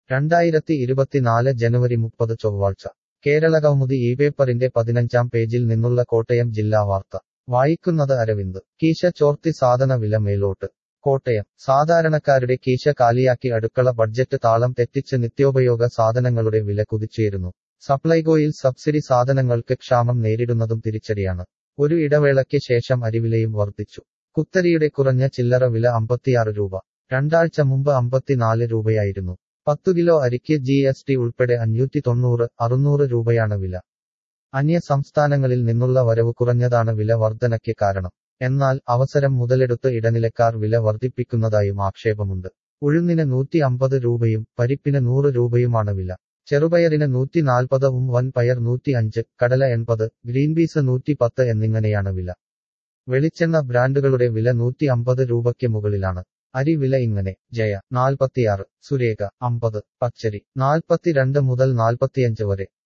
രണ്ടായിരത്തി ഇരുപത്തിനാല് ജനുവരി മുപ്പത് ചൊവ്വാഴ്ച കേരള കൗമുദി ഈ പേപ്പറിന്റെ പതിനഞ്ചാം പേജിൽ നിന്നുള്ള കോട്ടയം ജില്ലാ വാർത്ത വായിക്കുന്നത് അരവിന്ദ് കീശ ചോർത്തി സാധന വില മേലോട്ട് കോട്ടയം സാധാരണക്കാരുടെ കീശ കാലിയാക്കി അടുക്കള ബഡ്ജറ്റ് താളം തെറ്റിച്ച് നിത്യോപയോഗ സാധനങ്ങളുടെ വില കുതിച്ചുയരുന്നു സപ്ലൈകോയിൽ സബ്സിഡി സാധനങ്ങൾക്ക് ക്ഷാമം നേരിടുന്നതും തിരിച്ചടിയാണ് ഒരു ഇടവേളയ്ക്ക് ശേഷം അരിവിലയും വർദ്ധിച്ചു കുത്തരിയുടെ കുറഞ്ഞ ചില്ലറ വില അമ്പത്തിയാറ് രൂപ രണ്ടാഴ്ച മുമ്പ് അമ്പത്തിനാല് രൂപയായിരുന്നു പത്തു കിലോ അരിക്ക് ജി എസ് ടി ഉൾപ്പെടെ അഞ്ഞൂറ്റി തൊണ്ണൂറ് അറുന്നൂറ് രൂപയാണ് വില അന്യ സംസ്ഥാനങ്ങളിൽ നിന്നുള്ള വരവ് കുറഞ്ഞതാണ് വില വർധനയ്ക്ക് കാരണം എന്നാൽ അവസരം മുതലെടുത്ത് ഇടനിലക്കാർ വില വർദ്ധിപ്പിക്കുന്നതായും ആക്ഷേപമുണ്ട് ഉഴുന്നിന് നൂറ്റി അമ്പത് രൂപയും പരിപ്പിന് നൂറ് രൂപയുമാണ് വില ചെറുപയറിന് നൂറ്റി നാൽപ്പതും വൻ പയർ നൂറ്റി അഞ്ച് കടല എൺപത് ഗ്രീൻ പീസ് നൂറ്റി പത്ത് എന്നിങ്ങനെയാണ് വില വെളിച്ചെണ്ണ ബ്രാൻഡുകളുടെ വില നൂറ്റി അമ്പത് രൂപയ്ക്ക് മുകളിലാണ് അരി വില ഇങ്ങനെ ജയ നാൽപ്പത്തിയാറ് സുരേഖ അമ്പത് പച്ചരി നാൽപ്പത്തിരണ്ട് മുതൽ നാൽപ്പത്തിയഞ്ച് വരെ